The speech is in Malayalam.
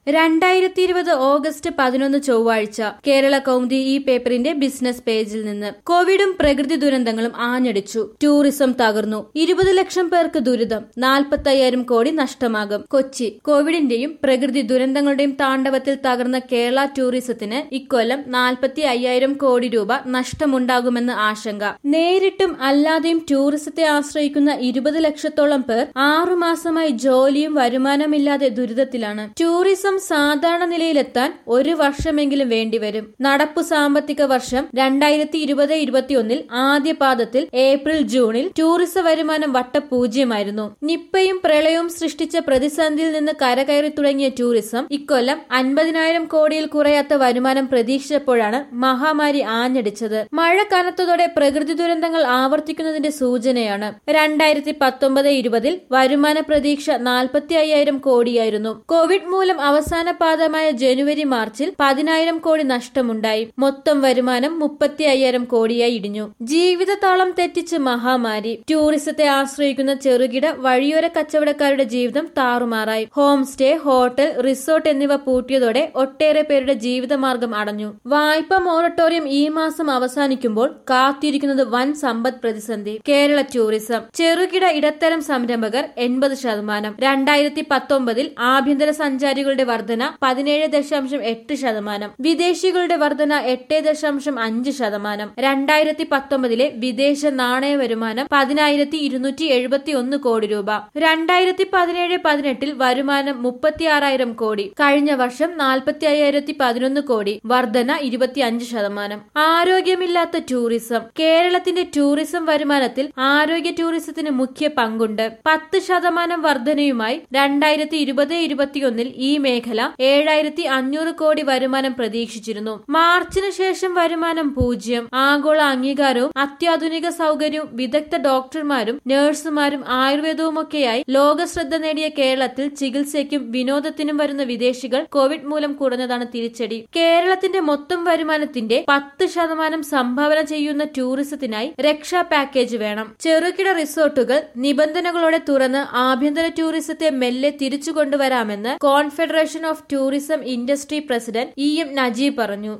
രണ്ടായിരത്തി ഇരുപത് ഓഗസ്റ്റ് പതിനൊന്ന് ചൊവ്വാഴ്ച കേരള കൗമുദി ഈ പേപ്പറിന്റെ ബിസിനസ് പേജിൽ നിന്ന് കോവിഡും പ്രകൃതി ദുരന്തങ്ങളും ആഞ്ഞടിച്ചു ടൂറിസം തകർന്നു ഇരുപത് ലക്ഷം പേർക്ക് ദുരിതം നാൽപ്പത്തയ്യായിരം കോടി നഷ്ടമാകും കൊച്ചി കോവിഡിന്റെയും പ്രകൃതി ദുരന്തങ്ങളുടെയും താണ്ഡവത്തിൽ തകർന്ന കേരള ടൂറിസത്തിന് ഇക്കൊല്ലം നാൽപ്പത്തി അയ്യായിരം കോടി രൂപ നഷ്ടമുണ്ടാകുമെന്ന് ആശങ്ക നേരിട്ടും അല്ലാതെയും ടൂറിസത്തെ ആശ്രയിക്കുന്ന ഇരുപത് ലക്ഷത്തോളം പേർ ആറുമാസമായി ജോലിയും വരുമാനമില്ലാതെ ദുരിതത്തിലാണ് ടൂറിസം സാധാരണ നിലയിലെത്താൻ ഒരു വർഷമെങ്കിലും വേണ്ടിവരും നടപ്പു സാമ്പത്തിക വർഷം രണ്ടായിരത്തി ഇരുപത് ഇരുപത്തിയൊന്നിൽ ആദ്യ പാദത്തിൽ ഏപ്രിൽ ജൂണിൽ ടൂറിസ വരുമാനം വട്ടപൂജ്യമായിരുന്നു നിപ്പയും പ്രളയവും സൃഷ്ടിച്ച പ്രതിസന്ധിയിൽ നിന്ന് കരകയറി തുടങ്ങിയ ടൂറിസം ഇക്കൊല്ലം അൻപതിനായിരം കോടിയിൽ കുറയാത്ത വരുമാനം പ്രതീക്ഷിച്ചപ്പോഴാണ് മഹാമാരി ആഞ്ഞടിച്ചത് മഴ കനത്തതോടെ പ്രകൃതി ദുരന്തങ്ങൾ ആവർത്തിക്കുന്നതിന്റെ സൂചനയാണ് രണ്ടായിരത്തി പത്തൊമ്പത് ഇരുപതിൽ വരുമാന പ്രതീക്ഷ നാൽപ്പത്തി അയ്യായിരം കോടിയായിരുന്നു കോവിഡ് മൂലം അവസാന പാദമായ ജനുവരി മാർച്ചിൽ പതിനായിരം കോടി നഷ്ടമുണ്ടായി മൊത്തം വരുമാനം മുപ്പത്തി അയ്യായിരം കോടിയായി ഇടിഞ്ഞു ജീവിതതാളം തെറ്റിച്ച് മഹാമാരി ടൂറിസത്തെ ആശ്രയിക്കുന്ന ചെറുകിട വഴിയോര കച്ചവടക്കാരുടെ ജീവിതം താറുമാറായി ഹോം സ്റ്റേ ഹോട്ടൽ റിസോർട്ട് എന്നിവ പൂട്ടിയതോടെ ഒട്ടേറെ പേരുടെ ജീവിതമാർഗം അടഞ്ഞു വായ്പ മൊറട്ടോറിയം ഈ മാസം അവസാനിക്കുമ്പോൾ കാത്തിരിക്കുന്നത് വൻ സമ്പദ് പ്രതിസന്ധി കേരള ടൂറിസം ചെറുകിട ഇടത്തരം സംരംഭകർ എൺപത് ശതമാനം രണ്ടായിരത്തി പത്തൊമ്പതിൽ ആഭ്യന്തര സഞ്ചാരികളുടെ വർധന പതിനേഴ് ദശാംശം എട്ട് ശതമാനം വിദേശികളുടെ വർധന എട്ട് ദശാംശം അഞ്ച് ശതമാനം രണ്ടായിരത്തി പത്തൊമ്പതിലെ വിദേശ നാണയ വരുമാനം പതിനായിരത്തി ഇരുന്നൂറ്റി എഴുപത്തി ഒന്ന് കോടി രൂപ രണ്ടായിരത്തി പതിനേഴ് പതിനെട്ടിൽ വരുമാനം മുപ്പത്തിയാറായിരം കോടി കഴിഞ്ഞ വർഷം നാൽപ്പത്തി അയ്യായിരത്തി പതിനൊന്ന് കോടി വർധന ഇരുപത്തിയഞ്ച് ശതമാനം ആരോഗ്യമില്ലാത്ത ടൂറിസം കേരളത്തിന്റെ ടൂറിസം വരുമാനത്തിൽ ആരോഗ്യ ടൂറിസത്തിന് മുഖ്യ പങ്കുണ്ട് പത്ത് ശതമാനം വർധനയുമായി രണ്ടായിരത്തി ഇരുപത് ഇരുപത്തിയൊന്നിൽ ഈ മേഖല ഏഴായിരത്തി അഞ്ഞൂറ് കോടി വരുമാനം പ്രതീക്ഷിച്ചിരുന്നു മാർച്ചിന് ശേഷം വരുമാനം പൂജ്യം ആഗോള അംഗീകാരവും അത്യാധുനിക സൗകര്യവും വിദഗ്ധ ഡോക്ടർമാരും നഴ്സുമാരും ആയുർവേദവുമൊക്കെയായി ലോക ശ്രദ്ധ നേടിയ കേരളത്തിൽ ചികിത്സയ്ക്കും വിനോദത്തിനും വരുന്ന വിദേശികൾ കോവിഡ് മൂലം കുറഞ്ഞതാണ് തിരിച്ചടി കേരളത്തിന്റെ മൊത്തം വരുമാനത്തിന്റെ പത്ത് ശതമാനം സംഭാവന ചെയ്യുന്ന ടൂറിസത്തിനായി രക്ഷാ പാക്കേജ് വേണം ചെറുകിട റിസോർട്ടുകൾ നിബന്ധനകളോടെ തുറന്ന് ആഭ്യന്തര ടൂറിസത്തെ മെല്ലെ തിരിച്ചു കൊണ്ടുവരാമെന്ന് Confederation of Tourism Industry president E M Najeeb പറഞ്ഞു